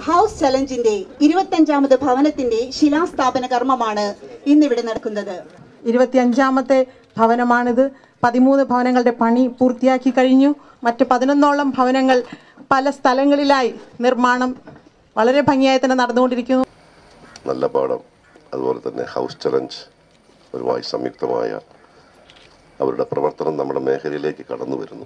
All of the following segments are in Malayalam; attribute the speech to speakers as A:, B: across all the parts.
A: ഹൗസ് ചലഞ്ചിന്റെ ഇരുപത്തഞ്ചാമത് ഭവനത്തിന്റെ ശിലാസ്ഥാപന കർമ്മമാണ് ഇന്നിവിടെ നടക്കുന്നത്
B: ഇരുപത്തിയഞ്ചാമത്തെ ഭവനമാണിത് പതിമൂന്ന് ഭവനങ്ങളുടെ പണി പൂർത്തിയാക്കി കഴിഞ്ഞു മറ്റ് പതിനൊന്നോളം ഭവനങ്ങൾ പല സ്ഥലങ്ങളിലായി നിർമ്മാണം വളരെ ഭംഗിയായി തന്നെ നടന്നുകൊണ്ടിരിക്കുന്നു
C: നല്ല പാഠം അതുപോലെ തന്നെ ഹൗസ് ചലഞ്ച് ഒരുമായി സംയുക്തമായ അവരുടെ പ്രവർത്തനം നമ്മുടെ മേഖലയിലേക്ക് കടന്നു വരുന്നു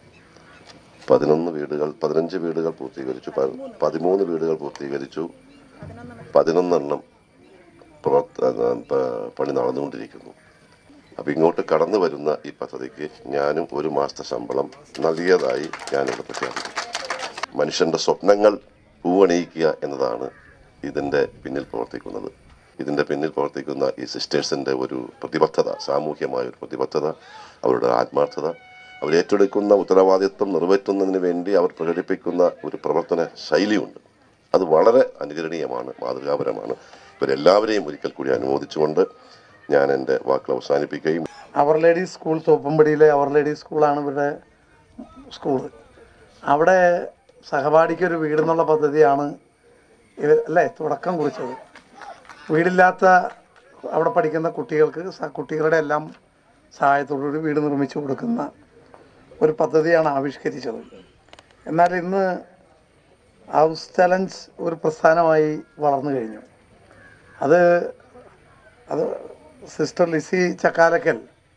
C: പതിനൊന്ന് വീടുകൾ പതിനഞ്ച് വീടുകൾ പൂർത്തീകരിച്ചു പ- പതിമൂന്ന് വീടുകൾ പൂർത്തീകരിച്ചു പതിനൊന്നെണ്ണം പ്രവർത്ത പ- പണി നടന്നുകൊണ്ടിരിക്കുന്നു അപ്പം ഇങ്ങോട്ട് കടന്നു വരുന്ന ഈ പദ്ധതിക്ക് ഞാനും ഒരു മാസത്തെ ശമ്പളം നൽകിയതായി ഞാനിവിടെ പ്രഖ്യാപിക്കുന്നു മനുഷ്യന്റെ സ്വപ്നങ്ങൾ പൂവണിയിക്കുക എന്നതാണ് ഇതിന്റെ പിന്നിൽ പ്രവർത്തിക്കുന്നത് ഇതിന്റെ പിന്നിൽ പ്രവർത്തിക്കുന്ന ഈ സിസ്റ്റേഴ്സിന്റെ ഒരു പ്രതിബദ്ധത സാമൂഹ്യമായ ഒരു പ്രതിബദ്ധത അവരുടെ ആത്മാർത്ഥത അവർ ഏറ്റെടുക്കുന്ന ഉത്തരവാദിത്വം നിറവേറ്റുന്നതിന് വേണ്ടി അവർ പ്രകടിപ്പിക്കുന്ന ഒരു പ്രവർത്തന ശൈലിയുണ്ട് അത് വളരെ അനുകരണീയമാണ് മാതൃകാപരമാണ് ഇവരെല്ലാവരെയും ഒരിക്കൽ കൂടി അനുമോദിച്ചുകൊണ്ട് ഞാൻ എൻ്റെ വാക്കുകൾ അവസാനിപ്പിക്കുകയും
D: അവർ ലേഡി സ്കൂൾ തോപ്പുംപടിയിലെ അവർ ലേഡി സ്കൂളാണ് ഇവരുടെ സ്കൂള് അവിടെ സഹപാഠിക്ക് ഒരു വീടെന്നുള്ള പദ്ധതിയാണ് ഇവർ അല്ലേ തുടക്കം കുറിച്ചത് വീടില്ലാത്ത അവിടെ പഠിക്കുന്ന കുട്ടികൾക്ക് സ- കുട്ടികളുടെ എല്ലാം സഹായത്തോടുകൂടി വീട് നിർമ്മിച്ചു കൊടുക്കുന്ന ഒരു പദ്ധതിയാണ് ആവിഷ്കരിച്ചത് എന്നാൽ ഇന്ന് ഹൗസ് ചലഞ്ച് ഒരു പ്രസ്ഥാനമായി വളർന്നു കഴിഞ്ഞു അത് അത് സിസ്റ്റർ ലിസി ചക്കാലക്കൽ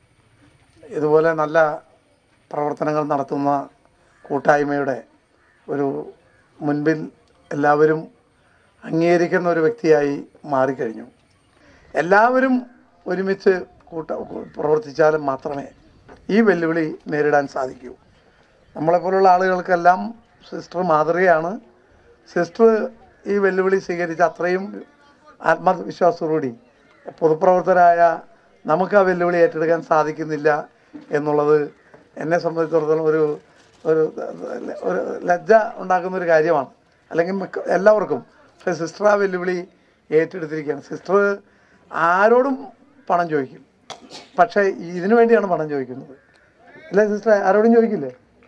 D: ഇതുപോലെ നല്ല പ്രവർത്തനങ്ങൾ നടത്തുന്ന കൂട്ടായ്മയുടെ ഒരു മുൻപിൽ എല്ലാവരും അംഗീകരിക്കുന്ന ഒരു വ്യക്തിയായി മാറിക്കഴിഞ്ഞു എല്ലാവരും ഒരുമിച്ച് കൂട്ട പ്രവർത്തിച്ചാലും മാത്രമേ ഈ വെല്ലുവിളി നേരിടാൻ സാധിക്കൂ നമ്മളെപ്പോലുള്ള ആളുകൾക്കെല്ലാം സിസ്റ്റർ മാതൃകയാണ് സിസ്റ്റർ ഈ വെല്ലുവിളി സ്വീകരിച്ച അത്രയും ആത്മവിശ്വാസത്തോടുകൂടി പൊതുപ്രവർത്തകരായ നമുക്ക് ആ വെല്ലുവിളി ഏറ്റെടുക്കാൻ സാധിക്കുന്നില്ല എന്നുള്ളത് എന്നെ സംബന്ധിച്ചിടത്തോളം ഒരു ഒരു ഒരു ലജ്ജ ഉണ്ടാക്കുന്ന ഒരു കാര്യമാണ് അല്ലെങ്കിൽ മിക്ക എല്ലാവർക്കും പക്ഷേ സിസ്റ്റർ ആ വെല്ലുവിളി ഏറ്റെടുത്തിരിക്കുകയാണ് സിസ്റ്റർ ആരോടും പണം ചോദിക്കും പക്ഷേ ഇതിനു വേണ്ടിയാണ് പണം ചോദിക്കുന്നത് അല്ലേ സിസ്റ്റർ ആരോടും ചോദിക്കില്ലേ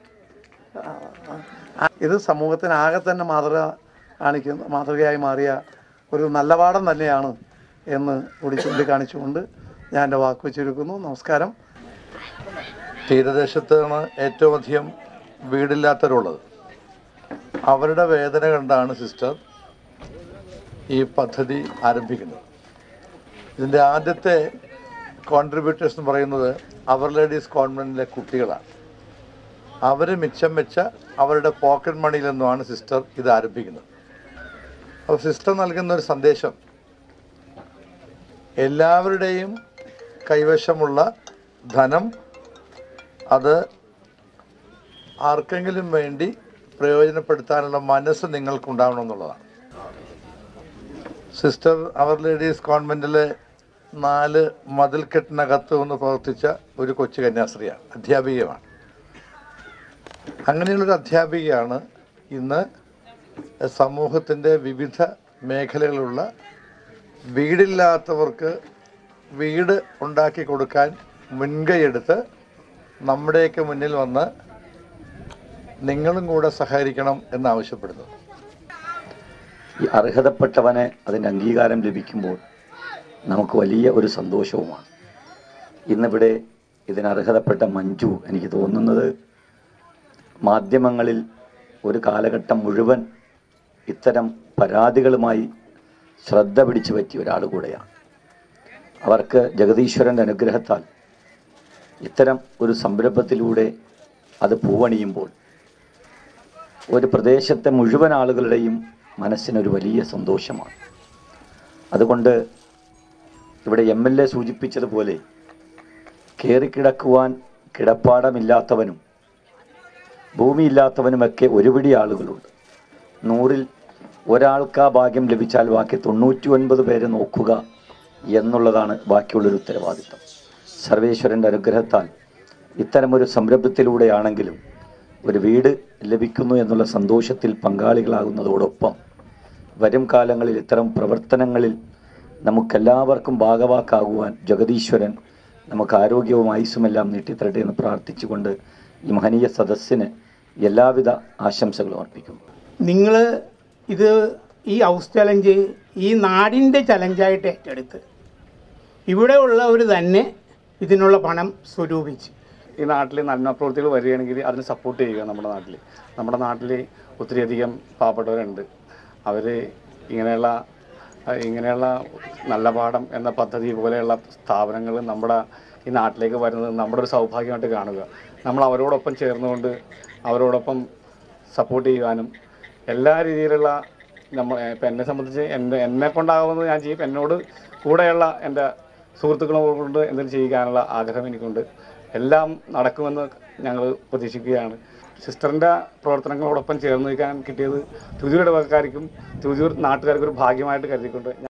D: ആ, ഇത് സമൂഹത്തിനാകെ തന്നെ മാതൃക കാണിക്കുന്ന മാതൃകയായി മാറിയ ഒരു നല്ല പാഠം തന്നെയാണ് എന്ന് കൂടി ചൂണ്ടിക്കാണിച്ചുകൊണ്ട് ഞാൻ എൻ്റെ വാക്ക് ചുരുക്കുന്നു നമസ്കാരം
E: തീരദേശത്താണ് ഏറ്റവും അധികം വീടില്ലാത്തവരുള്ളത് അവരുടെ വേദന കണ്ടാണ് സിസ്റ്റർ ഈ പദ്ധതി ആരംഭിക്കുന്നത് ഇതിൻ്റെ ആദ്യത്തെ കോൺട്രിബ്യൂട്ടേഴ്സ് എന്ന് പറയുന്നത് അവർ ലേഡീസ് കോൺവെൻറ്റിലെ കുട്ടികളാണ് അവർ മിച്ചം വെച്ച അവരുടെ പോക്കറ്റ് മണിയിൽ നിന്നുമാണ് സിസ്റ്റർ ഇത് ആരംഭിക്കുന്നത് അപ്പോൾ സിസ്റ്റർ നൽകുന്ന ഒരു സന്ദേശം എല്ലാവരുടെയും കൈവശമുള്ള ധനം അത് ആർക്കെങ്കിലും വേണ്ടി പ്രയോജനപ്പെടുത്താനുള്ള മനസ്സ് നിങ്ങൾക്കുണ്ടാവണം എന്നുള്ളതാണ് സിസ്റ്റർ അവർ ലേഡീസ് കോൺവെൻറ്റിലെ നാല് മതിൽക്കെട്ടിനകത്ത് നിന്ന് പ്രവർത്തിച്ച ഒരു കൊച്ചു കന്യാസ്ത്രീയാണ് അധ്യാപികയാണ് അങ്ങനെയുള്ളൊരു അധ്യാപികയാണ് ഇന്ന് സമൂഹത്തിൻ്റെ വിവിധ മേഖലകളിലുള്ള വീടില്ലാത്തവർക്ക് വീട് ഉണ്ടാക്കി കൊടുക്കാൻ മുൻകൈയെടുത്ത് നമ്മുടെയൊക്കെ മുന്നിൽ വന്ന് നിങ്ങളും കൂടെ സഹകരിക്കണം എന്നാവശ്യപ്പെടുന്നത്
F: ഈ അർഹതപ്പെട്ടവന് അതിൻ്റെ അംഗീകാരം ലഭിക്കുമ്പോൾ നമുക്ക് വലിയ ഒരു സന്തോഷവുമാണ് ഇന്നിവിടെ ഇതിന് അർഹതപ്പെട്ട മഞ്ജു എനിക്ക് തോന്നുന്നത് മാധ്യമങ്ങളിൽ ഒരു കാലഘട്ടം മുഴുവൻ ഇത്തരം പരാതികളുമായി ശ്രദ്ധ പിടിച്ചു പറ്റിയ ഒരാൾ കൂടെയാണ് അവർക്ക് ജഗദീശ്വരൻ്റെ അനുഗ്രഹത്താൽ ഇത്തരം ഒരു സംരംഭത്തിലൂടെ അത് പൂവണിയുമ്പോൾ ഒരു പ്രദേശത്തെ മുഴുവൻ ആളുകളുടെയും മനസ്സിനൊരു വലിയ സന്തോഷമാണ് അതുകൊണ്ട് ഇവിടെ എം എൽ എ സൂചിപ്പിച്ചതുപോലെ കയറിക്കിടക്കുവാൻ കിടപ്പാടമില്ലാത്തവനും ഭൂമിയില്ലാത്തവനുമൊക്കെ ഒരുപിടി ആളുകളുണ്ട് നൂറിൽ ഒരാൾക്ക് ആ ഭാഗ്യം ലഭിച്ചാൽ ബാക്കി തൊണ്ണൂറ്റി ഒൻപത് പേരെ നോക്കുക എന്നുള്ളതാണ് ബാക്കിയുള്ളൊരു ഉത്തരവാദിത്തം സർവേശ്വരൻ്റെ അനുഗ്രഹത്താൽ ഇത്തരമൊരു സംരംഭത്തിലൂടെയാണെങ്കിലും ഒരു വീട് ലഭിക്കുന്നു എന്നുള്ള സന്തോഷത്തിൽ പങ്കാളികളാകുന്നതോടൊപ്പം വരും കാലങ്ങളിൽ ഇത്തരം പ്രവർത്തനങ്ങളിൽ നമുക്കെല്ലാവർക്കും ഭാഗവാക്കാകുവാൻ ജഗദീശ്വരൻ നമുക്ക് ആരോഗ്യവും ആയുസ്സുമെല്ലാം നീട്ടിത്തരട്ടെ എന്ന് പ്രാർത്ഥിച്ചുകൊണ്ട് ഈ മഹനീയ സദസ്സിന് എല്ലാവിധ ആശംസകളും അർപ്പിക്കുന്നു
D: നിങ്ങൾ ഇത്
G: ഈ ഹൗസ് ചലഞ്ച് ഈ നാടിൻ്റെ ചലഞ്ചായിട്ട് ഏറ്റെടുത്ത് ഇവിടെ ഉള്ളവർ തന്നെ ഇതിനുള്ള പണം സ്വരൂപിച്ച്
H: ഈ നാട്ടിൽ നന്മ പ്രവൃത്തികൾ വരികയാണെങ്കിൽ അതിന് സപ്പോർട്ട് ചെയ്യുക നമ്മുടെ നാട്ടിൽ നമ്മുടെ നാട്ടിൽ ഒത്തിരിയധികം പാവപ്പെട്ടവരുണ്ട് അവർ ഇങ്ങനെയുള്ള അഹ് ഇങ്ങനെയുള്ള നല്ല പാഠം എന്ന പദ്ധതി പോലെയുള്ള സ്ഥാപനങ്ങൾ നമ്മുടെ ഈ നാട്ടിലേക്ക് വരുന്നത് നമ്മുടെ ഒരു സൗഭാഗ്യമായിട്ട് കാണുക നമ്മൾ അവരോടൊപ്പം ചേർന്നുകൊണ്ട് അവരോടൊപ്പം സപ്പോർട്ട് ചെയ്യുവാനും എല്ലാ രീതിയിലുള്ള നമ്മൾ ഇപ്പം എന്നെ സംബന്ധിച്ച് എൻ്റെ എന്നെ കൊണ്ടാകുന്നത് ഞാൻ ചെയ്യും എന്നോട് കൂടെയുള്ള എൻ്റെ സുഹൃത്തുക്കളെ കൊണ്ട് എന്തെങ്കിലും ചെയ്യിക്കാനുള്ള ആഗ്രഹം എനിക്കുണ്ട് എല്ലാം നടക്കുമെന്ന് ഞങ്ങൾ പ്രതീക്ഷിക്കുകയാണ് സിസ്റ്ററിൻ്റെ പ്രവർത്തനങ്ങളോടൊപ്പം ചേർന്ന് നിൽക്കാൻ കിട്ടിയത് തുതിയൂർ ഇടവക്കാർക്കും തുതിയൂർ നാട്ടുകാർക്കും ഒരു ഭാഗ്യമായിട്ട് കരുതിക്കൊണ്ട്